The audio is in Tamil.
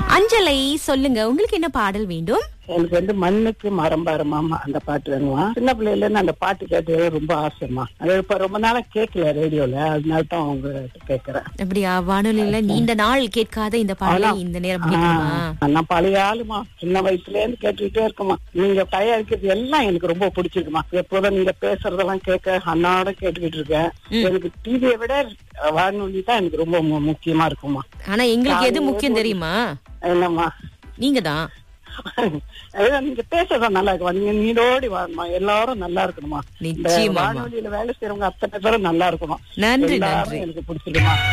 அஞ்சலை சொல்லுங்க உங்களுக்கு என்ன பாடல் வேண்டும் எனக்கு வந்து மண்ணுக்கு மரம் பாரு மாமா அந்த பாட்டு வேணுமா சின்ன பிள்ளையில இருந்து அந்த பாட்டு கேட்டது ரொம்ப ஆசைமா அது இப்ப ரொம்ப நாளா கேட்கல ரேடியோல அதனால தான் அவங்க கேக்குறேன் அப்படியா வானொலியில நீண்ட நாள் கேட்காத இந்த பாடலை இந்த நேரம் கேட்கணுமா ஆ, நான் பழைய ஆளுமா சின்ன வயசுல இருந்து கேட்டுக்கிட்டே இருக்குமா நீங்க தயாரிக்கிறது எல்லாம் எனக்கு ரொம்ப பிடிச்சிருக்குமா எப்போதும் நீங்க பேசுறதெல்லாம் கேட்க அன்னாட கேட்டுக்கிட்டு இருக்கேன் எனக்கு டிவியை விட வானொலி தான் எனக்கு ரொம்ப மு- முக்கியமா இருக்குமா ஆனா எங்களுக்கு எது முக்கியம் தெரியுமா என்னம்மா நீங்க தான் அதான் நீங்க பேசுறதா நல்லா இருக்குமா நீங்க நீடோடி வாழணுமா எல்லாரும் நல்லா இருக்கணுமா இந்த நிச்சயமாமா. வானொலியில வேலை செய்யறவங்க அத்தனை பேரும் நல்லா இருக்கணும் நன்றி எல்லாரும் நன்றி எனக்கு பிடிச்சிருக்குமா